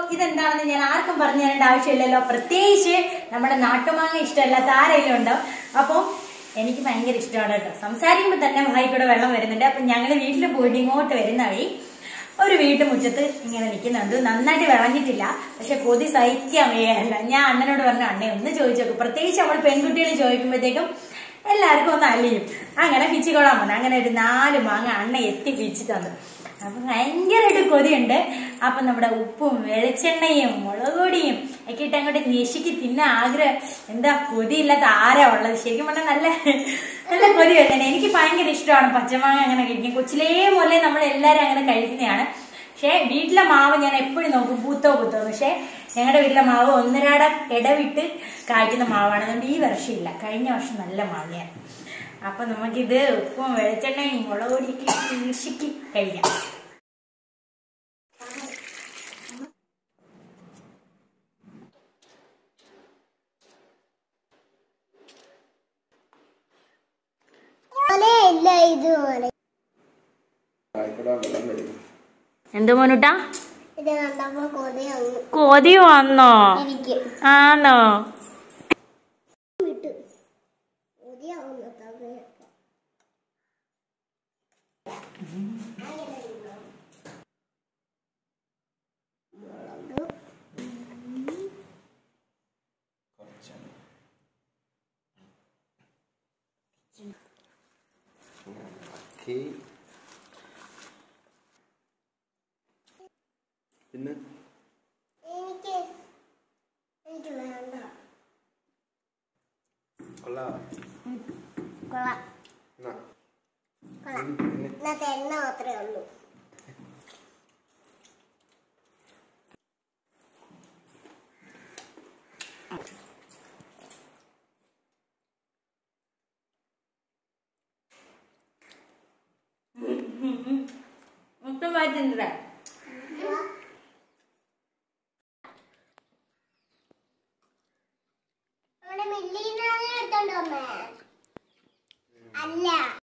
ഇതെന്താണെന്ന് ഞാൻ ആർക്കും പറഞ്ഞു തരേണ്ട ആവശ്യമില്ലല്ലോ പ്രത്യേകിച്ച് നമ്മുടെ നാട്ടുമാങ്ങ ഇഷ്ടമല്ലാത്ത ആരെങ്കിലും ഉണ്ടാവും അപ്പോൾ എനിക്ക് ഭയങ്കര ഇഷ്ടമാണ് കേട്ടോ സംസാരിക്കുമ്പോൾ തന്നെ വായിക്കൂടെ വെള്ളം വരുന്നുണ്ട് അപ്പം ഞങ്ങൾ വീട്ടിൽ പോയിട്ട് ഇങ്ങോട്ട് വരുന്ന വഴി ഒരു വീട്ടുമുറ്റത്ത് ഇങ്ങനെ നിൽക്കുന്നുണ്ട് നന്നായിട്ട് വിളഞ്ഞിട്ടില്ല പക്ഷെ കൊതി സഹിക്കാൻ വയ്യല്ല ഞാൻ അണ്ണനോട് പറഞ്ഞു അണ്ണേ ഒന്ന് ചോദിച്ചു നോക്കും പ്രത്യേകിച്ച് നമ്മൾ പെൺകുട്ടികൾ ചോദിക്കുമ്പോഴത്തേക്കും എല്ലാവർക്കും ഒന്ന് അലിയും അങ്ങനെ പിച്ചിക്കൊള്ളാൻ വന്നു അങ്ങനെ ഒരു നാല് മാങ്ങ അണ്ണ എത്തി പിച്ചു തന്നു അപ്പൊ ഭയങ്കരമായിട്ട് കൊതിയുണ്ട് അപ്പൊ നമ്മുടെ ഉപ്പും വെളിച്ചെണ്ണയും മുളക് പൊടിയും ഒക്കെ ഇട്ട് അങ്ങോട്ട് ഞെശിക്ക് തിന്നാൻ ആഗ്രഹം എന്താ കൊതിയില്ലാത്ത ആരാ ഉള്ളത് ശരിക്കും പറഞ്ഞാൽ നല്ല നല്ല കൊതി വരുന്നത് എനിക്ക് ഭയങ്കര ഇഷ്ടമാണ് പച്ചമാങ്ങ അങ്ങനെ കഴിക്കും കൊച്ചിലേ മുതലേ നമ്മൾ എല്ലാവരും അങ്ങനെ കഴിക്കുന്നതാണ് പക്ഷേ വീട്ടിലെ മാവ് ഞാൻ എപ്പോഴും നോക്കും പൂത്തോ പൂത്തോ പക്ഷേ ഞങ്ങളുടെ വീട്ടിലെ മാവ് ഒന്നരാട ഇടവിട്ട് കായ്ക്കുന്ന മാവാണ് അതുകൊണ്ട് ഈ വർഷം ഇല്ല കഴിഞ്ഞ വർഷം നല്ല മാങ്ങയാണ് അപ്പൊ നമുക്കിത് ഉപ്പും വെളിച്ചെണ്ണയും മുളക് പൊടിയൊക്കെ വീശിക്ക് കഴിക്കാം പോലെയല്ല ഇതുപോലെ ആയിക്കോട്ടെ വെള്ളം വരും എന്ത് മോനുട്ടാ ഇത് കണ്ടപ്പോ കൊതിയാവും കൊതി വന്നോ എനിക്ക് ആന്നോ വിട്ടു കൊതിയാവുന്നു ഓക്കേ. പിന്നെ എനിക്ക് എനിക്ക് വേണ്ട കൊള്ളാം കൊള്ളാം എന്നാ, കൊള്ളാം പിന്നെ ഇന്നത്തെ എണ്ണ മാത്രമേ ഉള്ളൂ മൊത്തം മാറ്റുന്നുണ്ടാ നമ്മുടെ മില്ലിൽ നിന്നാണ് എടുത്തോണ്ട് വന്നേ അല്ല